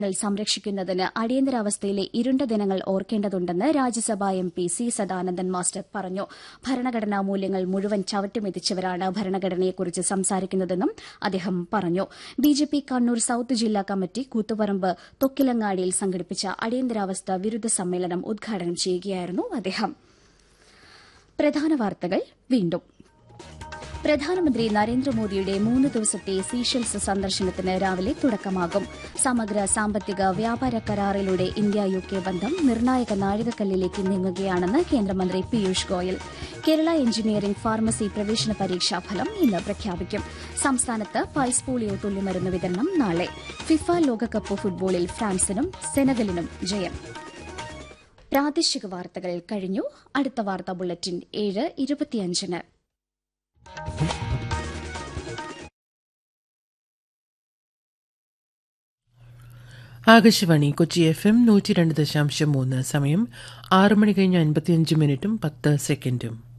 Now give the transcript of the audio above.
ങ്ങൾ സംരക്ഷിക്കുന്നതിന് അടിയന്തരാവസ്ഥയിലെ ഇരുണ്ട ദിനങ്ങൾ ഓർക്കേണ്ടതുണ്ടെന്ന് Rajya Sabha M P C Sadanandan master പറഞ്ഞു ഭരണഘടനാ മൂല്യങ്ങൾ മുഴുവൻ ചവറ്റുമെതിച്ചവരാണ് ഭരണഘടനയെക്കുറിച്ച് സംസാരിക്കുന്നതെന്നും അദ്ദേഹം പറഞ്ഞു ബിജെപി കണ്ണൂർ സൌത്ത് ജില്ലാ കമ്മിറ്റി കൂത്തുപറമ്പ് തൊക്കിലങ്ങാടിയിൽ സംഘടിപ്പിച്ച അടിയന്തരാവസ്ഥ വിരുദ്ധ സമ്മേളനം ഉദ്ഘാടനം ചെയ്യുകയായിരുന്നു അദ്ദേഹം പ്രധാന വാർത്തകൾ വീണ്ടും പ്രധാനമന്ത്രി നരേന്ദ്രമോദിയുടെ മൂന്ന് ദിവസത്തെ സീഷെൽസ് സന്ദർശനത്തിന് രാവിലെ തുടക്കമാകും സമഗ്ര സാമ്പത്തിക വ്യാപാര കരാറിലൂടെ ഇന്ത്യ യു കെ ബന്ധം നിർണായക നാഴികക്കല്ലിലേക്ക് നീങ്ങുകയാണെന്ന് കേന്ദ്രമന്ത്രി പീയൂഷ് ഗോയൽ കേരള എഞ്ചിനീയറിംഗ് ഫാർമസി പ്രവേശന പരീക്ഷാ ഫലം ഇന്ന് പ്രഖ്യാപിക്കും സംസ്ഥാനത്ത് പൾസ് പോളിയോ തുള്ളിമരുന്ന് വിതരണം നാളെ ഫിഫ ലോകകപ്പ് ഫുട്ബോളിൽ ഫ്രാൻസിനും സെനഗലിനും ജയം പ്രാദേശിക വാർത്തകൾ കഴിഞ്ഞു അടുത്ത വാർത്താ ബുള്ളറ്റിൻ ഏഴ് ഇരുപത്തിയഞ്ചിന് ആകാശവാണി കൊച്ചി എഫ് എം നൂറ്റി രണ്ട് ദശാംശം മൂന്ന് സമയം ആറ് മണി കഴിഞ്ഞ് അൻപത്തിയഞ്ച് മിനിറ്റും പത്ത് സെക്കൻഡും